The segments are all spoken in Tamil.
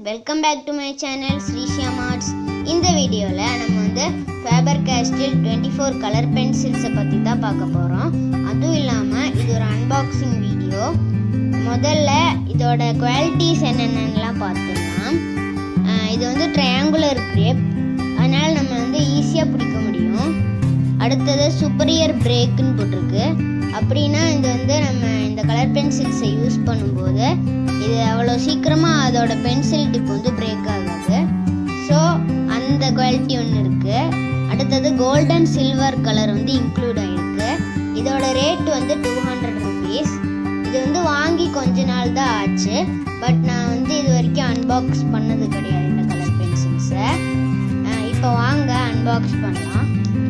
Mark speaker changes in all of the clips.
Speaker 1: welcome back to my channel Shreeshiya மார்ட்ஸ் இந்த வீடியோவில் நம்ம வந்து Faber Castell twenty four colour பென்சில்ஸை பற்றி தான் பார்க்க போகிறோம் அதுவும் இல்லாமல் இது ஒரு அன்பாக்சிங் வீடியோ முதல்ல இதோட குவாலிட்டிஸ் என்னென்னலாம் பார்த்துடலாம் அஹ் இது வந்து ட்ரையாங்குலர் கிரேப் அதனால் நம்ம வந்து ஈஸியாக பிடிக்க முடியும் அடுத்தது சுப்பரியர் பிரேக்குன்னு போட்டிருக்கு அப்படின்னா இது வந்து நம்ம இந்த கலர் பென்சில்ஸை யூஸ் பண்ணும்போது இது அவ்வளோ சீக்கிரமாக அதோட பென்சில் டிப் வந்து பிரேக் ஆகாது ஸோ அந்த குவாலிட்டி ஒன்று இருக்குது அடுத்தது கோல்டன் சில்வர் கலர் வந்து இன்க்ளூட் ஆகிருக்கு இதோட ரேட் வந்து டூ ஹண்ட்ரட் ருபீஸ் இது வந்து வாங்கி கொஞ்ச நாள் தான் ஆச்சு பட் நான் வந்து இது வரைக்கும் அன்பாக்ஸ் பண்ணது கிடையாது இந்த கலர் பென்சில்ஸை இப்போ வாங்க அன்பாக்ஸ் பண்ணலாம்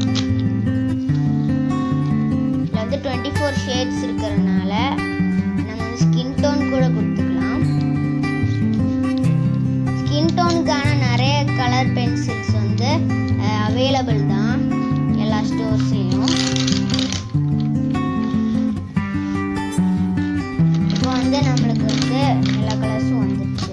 Speaker 1: இதில் வந்து டுவெண்ட்டி ஃபோர் ஷேட்ஸ் இருக்கிறதுனால நம்ம வந்து ஸ்கின் டோன் கூட கொடுத்துக்கலாம் ஸ்கின் டோனுக்கான நிறைய கலர் பென்சில்ஸ் வந்து அவைலபிள் தான் எல்லா ஸ்டோர்ஸ்லையும் இப்போ வந்து நம்மளுக்கு வந்து எல்லா கலர்ஸும் வந்துடுச்சு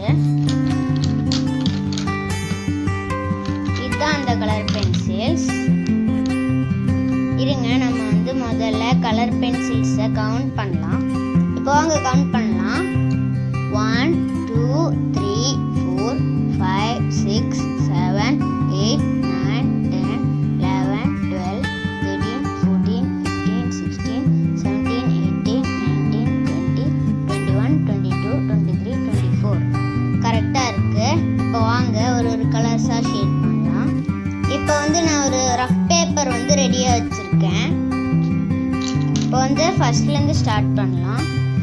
Speaker 1: இதுதான் அந்த கலர் பென்சில்ஸ் இருங்க நம்ம வந்து முதல்ல கலர் பென்சில்ஸை கவுண்ட் பண்ணலாம் இப்போ வாங்க கவுண்ட் பண்ணலாம் one two three four five six seven eight nine ten eleven twelve thirteen fourteen fifteen sixteen seventeen eighteen nineteen twenty twenty one twenty two twenty three twenty four கரெக்டாக இருக்குது இப்போ வாங்க ஒரு ஒரு கலர்ஸாக ஷேட் பண்ணலாம் இப்போ வந்து நான் ஒரு ரஃப் பேப்பர் வந்து ரெடியாக வச்சுருக்கேன் இப்போ வந்து ஃபர்ஸ்ட்லேருந்து ஸ்டார்ட் பண்ணலாம்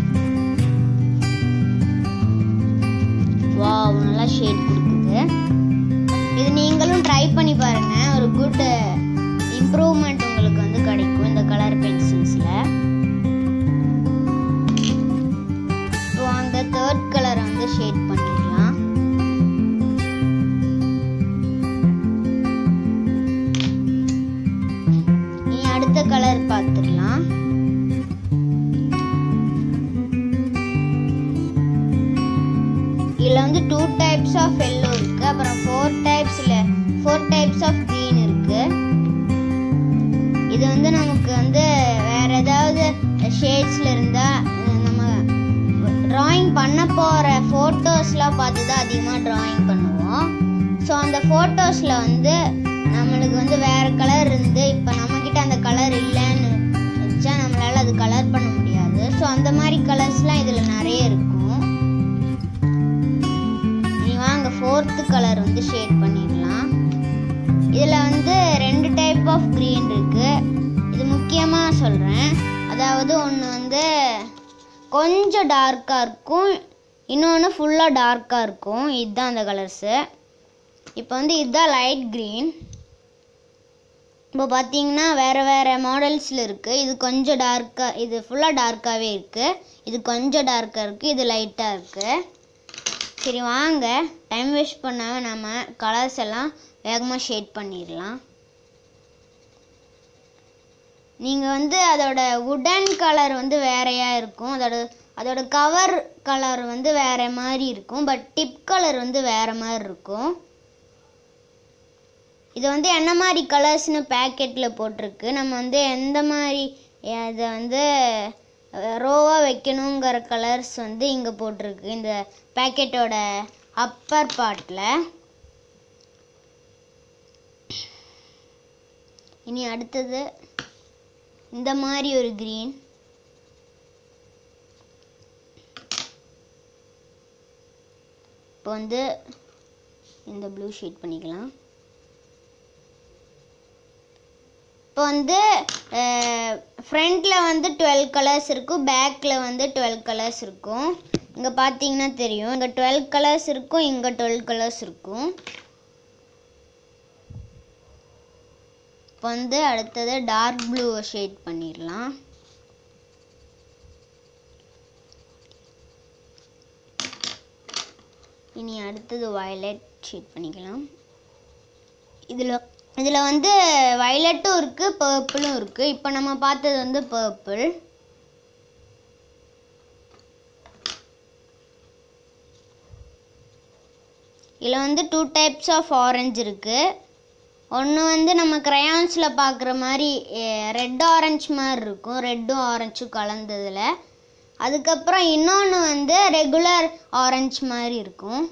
Speaker 1: வாவ் நல்லா ஷேட் கொடுக்குது இது நீங்களும் ட்ரை பண்ணி பாருங்க ஒரு குட் இம்ப்ரூவ்மெண்ட் உங்களுக்கு வந்து கிடைக்கும் இந்த கலர் பென்சில்ஸில் இப்போ அந்த தேர்ட் கலரை வந்து ஷேட் பண்ணிடலாம் நீ அடுத்த கலர் பார்த்துடலாம் இதில் வந்து டூ டைப்ஸ் ஆஃப் எல்லோ இருக்கு அப்புறம் ஃபோர் டைப்ஸில் ஃபோர் டைப்ஸ் ஆஃப் க்ரீன் இருக்கு இது வந்து நமக்கு வந்து வேற ஏதாவது ஷேட்ஸில் இருந்தால் நம்ம ட்ராயிங் பண்ண போகிற ஃபோட்டோஸ்லாம் பார்த்து தான் அதிகமாக ட்ராயிங் பண்ணுவோம் ஸோ அந்த ஃபோட்டோஸில் வந்து நம்மளுக்கு வந்து வேற கலர் இருந்து இப்போ நம்மக்கிட்ட அந்த கலர் இல்லைன்னு வச்சா நம்மளால அது கலர் பண்ண முடியாது ஸோ அந்த மாதிரி கலர்ஸ்லாம் இதில் நிறைய இருக்கும் நீ வாங்க ஃபோர்த்து கலர் வந்து ஷேட் பண்ணிடலாம் இதில் வந்து ரெண்டு டைப் ஆஃப் க்ரீன் இருக்கு இது முக்கியமாக சொல்கிறேன் அதாவது ஒன்று வந்து கொஞ்சம் டார்க்காக இருக்கும் இன்னொன்று ஃபுல்லாக டார்க்காக இருக்கும் இதுதான் அந்த கலர்ஸு இப்போ வந்து இதுதான் லைட் க்ரீன் இப்போ பார்த்தீங்கன்னா வேறு வேறு மாடல்ஸில் இருக்குது இது கொஞ்சம் டார்க்காக இது ஃபுல்லாக டார்க்காகவே இருக்குது இது கொஞ்சம் டார்க்காக இருக்குது இது லைட்டாக இருக்குது சரி வாங்க டைம் வேஸ்ட் பண்ணாமல் நம்ம கலர்ஸ் எல்லாம் வேகமாக ஷேட் பண்ணிடலாம் நீங்கள் வந்து அதோட உடன் கலர் வந்து வேறையாக இருக்கும் அதோட அதோட கவர் கலர் வந்து வேற மாதிரி இருக்கும் பட் டிப் கலர் வந்து வேற மாதிரி இருக்கும் இது வந்து என்ன மாதிரி கலர்ஸ்னு பேக்கெட்டில் போட்டிருக்கு நம்ம வந்து எந்த மாதிரி இதை வந்து ரோவாக வைக்கணுங்கிற கலர்ஸ் வந்து இங்கே போட்டிருக்கு இந்த பேக்கெட்டோட அப்பர் பார்ட்டில் இனி அடுத்தது இந்த மாதிரி ஒரு க்ரீன் இப்போ வந்து இந்த ப்ளூ ஷேட் பண்ணிக்கலாம் இப்போ வந்து ஃப்ரண்ட்டில் வந்து டுவெல் கலர்ஸ் இருக்கும் பேக்கில் வந்து டுவெல் கலர்ஸ் இருக்கும் இங்கே பார்த்தீங்கன்னா தெரியும் இங்கே டுவெல் கலர்ஸ் இருக்கும் இங்கே டுவெல் கலர்ஸ் இருக்கும் இப்போ வந்து அடுத்தது டார்க் ப்ளூவை ஷேட் பண்ணிடலாம் இனி அடுத்தது வயலட் ஷேட் பண்ணிக்கலாம் இதில் இதில் வந்து வயலட்டும் இருக்குது பர்பிளும் இருக்குது இப்போ நம்ம பார்த்தது வந்து பர்பிள் இதில் வந்து டூ டைப்ஸ் ஆஃப் ஆரஞ்சு இருக்குது ஒன்று வந்து நம்ம க்ரையான்ஸில் பார்க்குற மாதிரி ரெட் ஆரஞ்சு மாதிரி இருக்கும் ரெட்டும் ஆரஞ்சும் கலந்ததில் அதுக்கப்புறம் இன்னொன்று வந்து ரெகுலர் ஆரஞ்சு மாதிரி இருக்கும்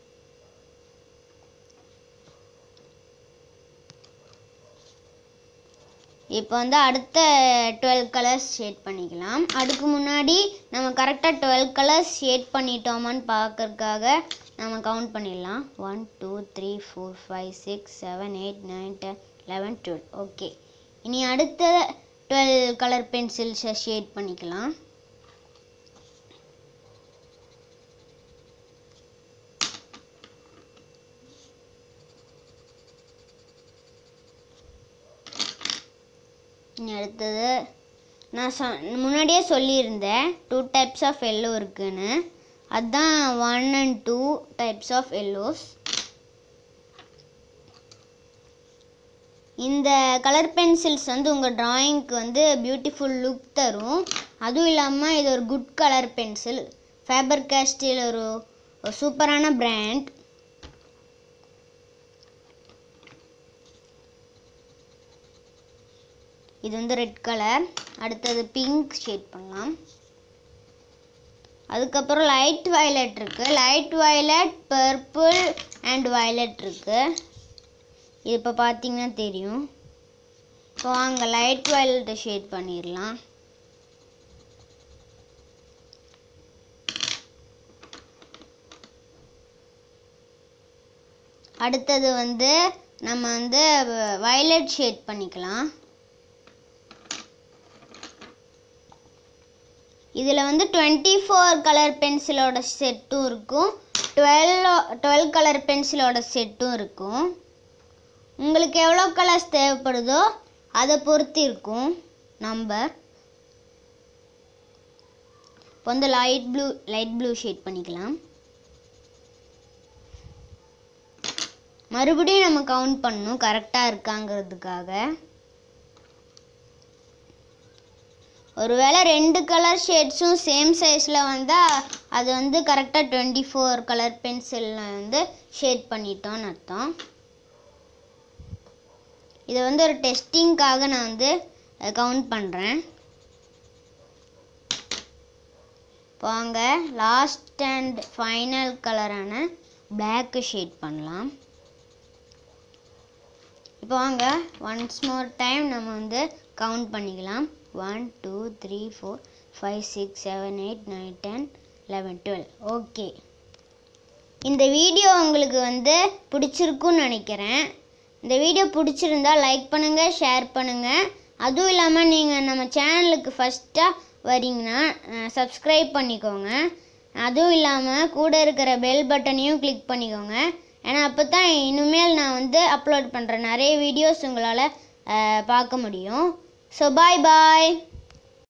Speaker 1: இப்போ வந்து அடுத்த டுவெல் கலர்ஸ் ஷேட் பண்ணிக்கலாம் அதுக்கு முன்னாடி நம்ம கரெக்டாக டுவெல் கலர்ஸ் ஷேட் பண்ணிட்டோமான்னு பார்க்கறதுக்காக நம்ம கவுண்ட் பண்ணிடலாம் one two three four five six seven eight nine ten eleven twelve okay இனி அடுத்த டுவெல் கலர் பென்சில்ஸை ஷேட் பண்ணிக்கலாம் இனி அடுத்தது நான் சொ முன்னாடியே சொல்லியிருந்தேன் டூ டைப்ஸ் ஆஃப் எல்லோ இருக்குன்னு அதுதான் one and two types of yellows இந்த கலர் பென்சில்ஸ் வந்து உங்கள் ட்ராயிங்க்கு வந்து பியூட்டிஃபுல் லுக் தரும் அதுவும் இல்லாமல் இது ஒரு good colour pencil Faber Castell ஒரு ஒரு சூப்பரான பிராண்ட் இது வந்து ரெட் கலர் அடுத்தது பிங்க் ஷேட் பண்ணலாம் அதுக்கப்புறம் லைட் வயலட் இருக்கு light violet purple and violet இருக்கு இது இப்போ பார்த்தீங்கன்னா தெரியும் இப்போ வாங்க லைட் வயலட்டை ஷேட் பண்ணிடலாம் அடுத்தது வந்து நம்ம வந்து வயலட் ஷேட் பண்ணிக்கலாம் இதில் வந்து டுவெண்ட்டி ஃபோர் கலர் பென்சிலோட செட்டும் இருக்கும் டுவெல் டுவெல் கலர் பென்சிலோட செட்டும் இருக்கும் உங்களுக்கு எவ்வளோ கலர்ஸ் தேவைப்படுதோ அதை பொறுத்து இருக்கும் நம்பர் இப்போ வந்து light blue light blue shade பண்ணிக்கலாம் மறுபடியும் நம்ம கவுண்ட் பண்ணணும் கரெக்டாக இருக்காங்கிறதுக்காக ஒருவேளை ரெண்டு கலர் ஷேட்ஸும் சேம் சைஸில் வந்தால் அது வந்து கரெக்டாக டுவெண்ட்டி ஃபோர் கலர் பென்சிலில் வந்து ஷேட் பண்ணிட்டோன்னு அர்த்தம் இதை வந்து ஒரு டெஸ்டிங்க்காக நான் வந்து கவுண்ட் பண்ணுறேன் வாங்க லாஸ்ட் அண்ட் ஃபைனல் கலரான பிளாக்கு ஷேட் பண்ணலாம் இப்போ வாங்க ஒன்ஸ் மோர் டைம் நம்ம வந்து கவுண்ட் பண்ணிக்கலாம் one two three four five six seven eight nine ten eleven twelve okay இந்த வீடியோ உங்களுக்கு வந்து பிடிச்சிருக்குன்னு நினைக்கிறேன் இந்த வீடியோ பிடிச்சிருந்தா லைக் பண்ணுங்கள் ஷேர் பண்ணுங்கள் அதுவும் இல்லாமல் நீங்கள் நம்ம சேனலுக்கு ஃபஸ்ட்டாக வரீங்கன்னா சப்ஸ்கிரைப் பண்ணிக்கோங்க அதுவும் இல்லாமல் கூட இருக்கிற பெல் பட்டனையும் கிளிக் பண்ணிக்கோங்க ஏன்னா அப்போ தான் இனிமேல் நான் வந்து அப்லோட் பண்ணுற நிறைய வீடியோஸ் உங்களால் பார்க்க முடியும் ஸோ பாய் பாய்